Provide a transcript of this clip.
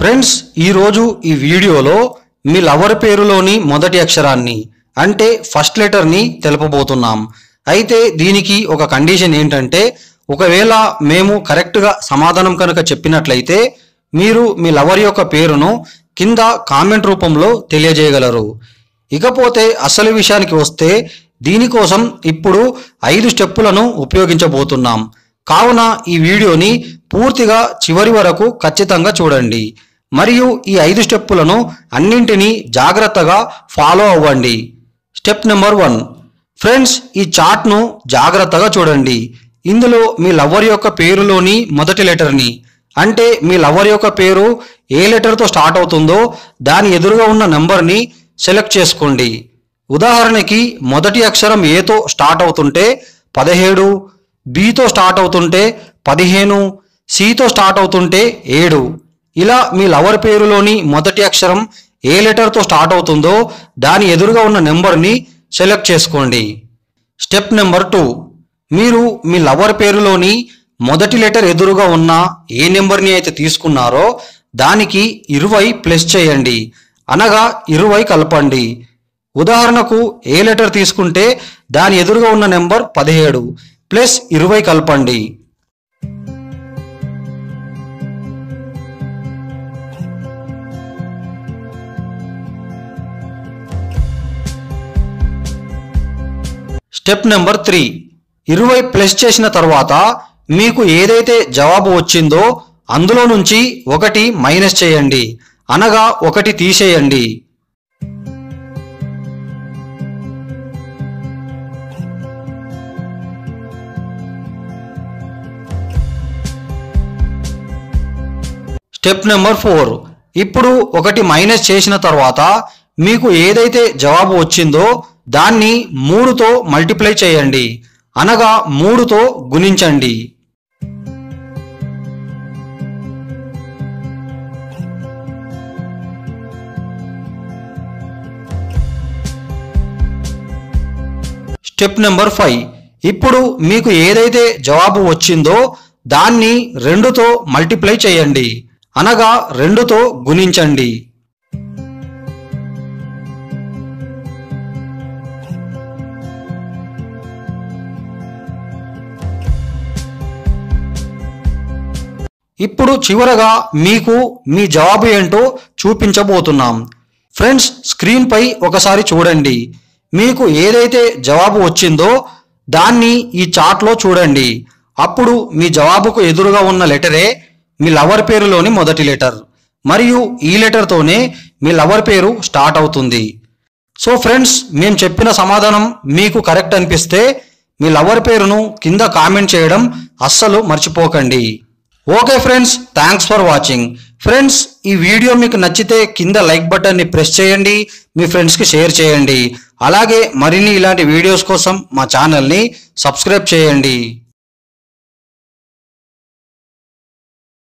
friends ఈరోజు ఈ వీడియోలో మీ లవర్ పేరులోని మొదటి అక్షరాన్ని అంటే ఫస్ట్ లెటర్ని తెలుపబోతున్నాం అయితే దీనికి ఒక కండిషన్ ఏంటంటే ఒకవేళ మేము కరెక్ట్గా సమాధానం కనుక చెప్పినట్లయితే మీరు మీ లవర్ యొక్క పేరును కింద కామెంట్ రూపంలో తెలియజేయగలరు ఇకపోతే అసలు విషయానికి వస్తే దీనికోసం ఇప్పుడు ఐదు స్టెప్పులను ఉపయోగించబోతున్నాం కావున ఈ వీడియోని పూర్తిగా చివరి వరకు ఖచ్చితంగా చూడండి మరియు ఈ ఐదు స్టెప్పులను అన్నింటినీ జాగ్రత్తగా ఫాలో అవ్వండి స్టెప్ నెంబర్ వన్ ఫ్రెండ్స్ ఈ చార్ట్ను జాగ్రత్తగా చూడండి ఇందులో మీ లవర్ యొక్క పేరులోని మొదటి లెటర్ని అంటే మీ లవర్ యొక్క పేరు ఏ లెటర్తో స్టార్ట్ అవుతుందో దాని ఎదురుగా ఉన్న నెంబర్ని సెలెక్ట్ చేసుకోండి ఉదాహరణకి మొదటి అక్షరం ఏతో స్టార్ట్ అవుతుంటే పదిహేడు బితో స్టార్ట్ అవుతుంటే పదిహేను సితో స్టార్ట్ అవుతుంటే ఏడు ఇలా మీ లవర్ పేరులోని మొదటి అక్షరం ఏ లెటర్తో స్టార్ట్ అవుతుందో దాని ఎదురుగా ఉన్న నెంబర్ని సెలెక్ట్ చేసుకోండి స్టెప్ నెంబర్ టూ మీరు మీ లవర్ పేరులోని మొదటి లెటర్ ఎదురుగా ఉన్న ఏ నెంబర్ని అయితే తీసుకున్నారో దానికి ఇరవై ప్లస్ చేయండి అనగా ఇరవై కలపండి ఉదాహరణకు ఏ లెటర్ తీసుకుంటే దాని ఎదురుగా ఉన్న నెంబర్ పదిహేడు ప్లస్ ఇరవై కలపండి స్టెప్ నెంబర్ త్రీ ఇరవై ప్లస్ చేసిన తర్వాత మీకు ఏదైతే జవాబు వచ్చిందో అందులో నుంచి ఒకటి మైనస్ చేయండి అనగా ఒకటి తీసేయండి స్టెప్ నెంబర్ ఫోర్ ఇప్పుడు ఒకటి మైనస్ చేసిన తర్వాత మీకు ఏదైతే జవాబు వచ్చిందో దాన్ని మూడుతో మల్టిప్లై చేయండి అనగా మూడుతో గుణించండి స్టెప్ నెంబర్ ఫైవ్ ఇప్పుడు మీకు ఏదైతే జవాబు వచ్చిందో దాన్ని రెండుతో మల్టిప్లై చేయండి అనగా రెండుతో గుణించండి ఇప్పుడు చివరగా మీకు మీ జవాబు ఏంటో చూపించబోతున్నాం ఫ్రెండ్స్ స్క్రీన్పై ఒకసారి చూడండి మీకు ఏదైతే జవాబు వచ్చిందో దాన్ని ఈ చార్ట్లో చూడండి అప్పుడు మీ జవాబుకు ఎదురుగా ఉన్న లెటరే మీ లవర్ పేరులోని మొదటి లెటర్ మరియు ఈ లెటర్తోనే మీ లవర్ పేరు స్టార్ట్ అవుతుంది సో ఫ్రెండ్స్ మేము చెప్పిన సమాధానం మీకు కరెక్ట్ అనిపిస్తే మీ లవర్ పేరును కింద కామెంట్ చేయడం అస్సలు మర్చిపోకండి okay friends thanks for watching friends ఈ వీడియో మీకు నచ్చితే కింద లైక్ బటన్ని ప్రెస్ చేయండి మీ ఫ్రెండ్స్కి షేర్ చేయండి అలాగే మరిన్ని ఇలాంటి వీడియోస్ కోసం మా ఛానల్ని సబ్స్క్రైబ్ చేయండి